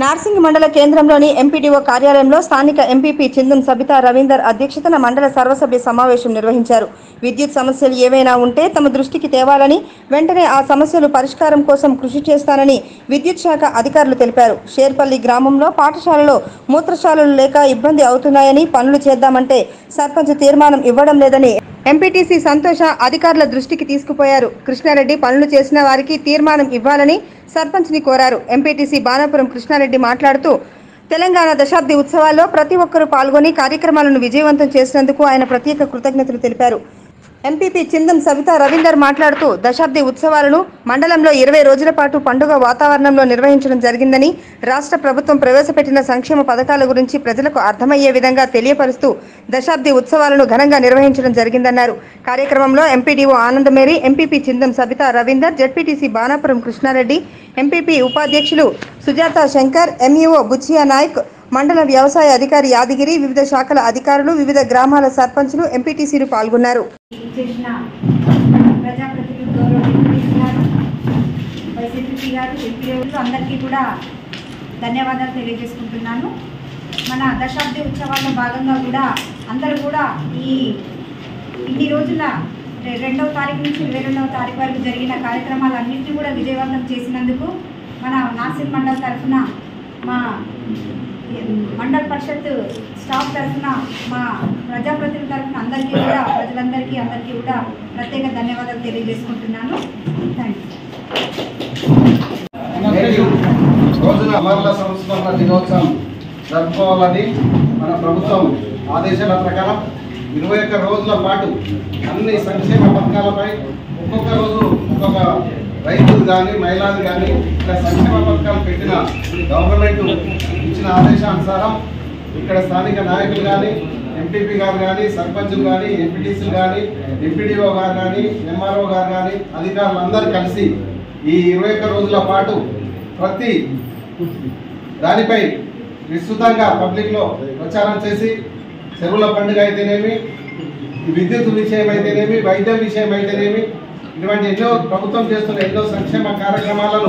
నార్సింగ్ మండల కేంద్రంలోని ఎంపీడీఓ కార్యాలయంలో స్థానిక ఎంపీపీ చిందం సబితా రవీందర్ అధ్యక్షతన మండల సర్వసభ్య సమావేశం నిర్వహించారు విద్యుత్ సమస్యలు ఏవైనా ఉంటే తమ దృష్టికి తేవాలని వెంటనే ఆ సమస్యలు పరిష్కారం కోసం కృషి చేస్తానని విద్యుత్ శాఖ అధికారులు తెలిపారు షేర్పల్లి గ్రామంలో పాఠశాలలో మూత్రశాలలు లేక ఇబ్బంది అవుతున్నాయని పనులు చేద్దామంటే సర్పంచ్ తీర్మానం ఇవ్వడం లేదని ఎంపీటీసీ సంతోష అధికారుల దృష్టికి తీసుకుపోయారు కృష్ణారెడ్డి పనులు చేసిన వారికి తీర్మానం ఇవ్వాలని సర్పంచ్ని కోరారు ఎంపీటీసీ బాణాపురం కృష్ణారెడ్డి మాట్లాడుతూ తెలంగాణ దశాబ్ది ఉత్సవాల్లో ప్రతి ఒక్కరూ పాల్గొని కార్యక్రమాలను విజయవంతం చేసినందుకు ఆయన ప్రత్యేక కృతజ్ఞతలు తెలిపారు ఎంపీపీ చిందం సవితా రవీందర్ మాట్లాడుతూ దశాబ్ది ఉత్సవాలను మండలంలో ఇరవై రోజుల పాటు పండుగ వాతావరణంలో నిర్వహించడం జరిగిందని రాష్ట్ర ప్రభుత్వం ప్రవేశపెట్టిన సంక్షేమ పథకాల గురించి ప్రజలకు అర్థమయ్యే విధంగా తెలియపరుస్తూ దశాబ్ది ఉత్సవాలను ఘనంగా నిర్వహించడం జరిగిందన్నారు కార్యక్రమంలో MPDO Anandamary MPP Chindam Sabitha Ravinder ZPTC Banapuram Krishnareddy MPP ఉపాధ్యక్షులు సుజాత శంకర్ ఎంఈఓ బుచ్చియా నాయక్ మండల వ్యవసాయ అధికారి యాదగిరి వివిధ శాఖల అధికారులు వివిధ గ్రామాల సర్పంచులు ఎంపీటీసీలు పాల్గొన్నారు చేసిన ప్రజాప్రతినిధులు గౌరవ ఎంపీ గారు వైసీపీ గారు ఎంపీలు అందరికీ కూడా ధన్యవాదాలు తెలియజేసుకుంటున్నాను మన దశాబ్ది ఉత్సవాల్లో భాగంగా కూడా అందరూ కూడా ఈ ఇన్ని రోజుల రె- రెండవ తారీఖు నుంచి ఇరవై రెండవ తారీఖు వరకు జరిగిన కార్యక్రమాలన్నింటినీ కూడా విజయవంతం చేసినందుకు మన నాసిక్ మండల్ తరఫున మా మండల్ పరిషత్ స్టాఫ్ తరఫున మా ప్రజాప్రతినిధుల తరఫున అందరికీ కూడా ప్రజలందరికీ అందరికీ కూడా ప్రత్యేక ధన్యవాదాలు తెలియజేసుకుంటున్నాను థ్యాంక్ యూ నేటి రోజున అమరుల సంస్మరణ దినోత్సవం జరుపుకోవాలని మన ప్రభుత్వం ఆదేశాల ప్రకారం ఇరవై ఒక్క రోజుల పాటు అన్ని సంక్షేమ పథకాలపై ఒక్కొక్క రోజు ఒక్కొక్క రైతులు కానీ మహిళలు కానీ ఇక్కడ సంక్షేమ పథకాలు పెట్టిన గవర్నమెంట్ ఇచ్చిన ఆదేశానుసారం ఇక్కడ స్థానిక నాయకులు కానీ ఎంపీపీ గారు కానీ సర్పంచులు కానీ ఎంపీటీసీలు కానీ ఎంపీడీఓ గారు కానీ ఎంఆర్ఓ గారు కానీ అధికారులందరూ కలిసి ఈ ఇరవై ఒక్క రోజుల పాటు ప్రతి దానిపై విస్తృతంగా పబ్లిక్లో ప్రచారం చేసి చెరువుల పండుగ అయితేనేమి విద్యుత్ విషయం అయితేనేమి వైద్యం విషయం అయితేనేమి ఇటువంటి ఎన్నో ప్రభుత్వం చేస్తున్న ఎన్నో సంక్షేమ కార్యక్రమాలను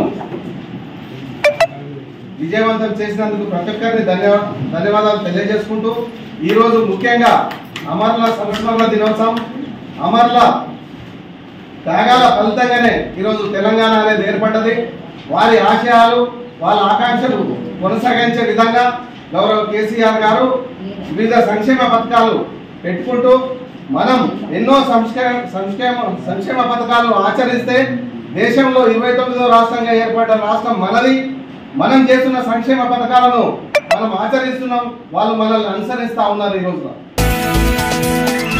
విజయవంతం చేసినందుకు ప్రతి ఒక్కరిని ధన్యవా ధన్యవాదాలు తెలియజేసుకుంటూ ఈరోజు ముఖ్యంగా అమర్ల సంస్మరణ దినోత్సవం అమర్ల త్యాగాల ఫలితంగానే ఈరోజు తెలంగాణ అనేది ఏర్పడ్డది వారి ఆశయాలు వాళ్ళ ఆకాంక్షలు కొనసాగించే విధంగా గౌరవ కేసీఆర్ గారు వివిధ సంక్షేమ పథకాలు పెట్టుకుంటూ మనం ఎన్నో సంక్షేమ సంక్షేమ సంక్షేమ పథకాలను ఆచరిస్తే దేశంలో ఇరవై తొమ్మిదో రాష్ట్రంగా ఏర్పడ్డ రాష్ట్రం మనది మనం చేస్తున్న సంక్షేమ పథకాలను మనం ఆచరిస్తున్నాం వాళ్ళు మనల్ని అనుసరిస్తా ఉన్నారు ఈ రోజున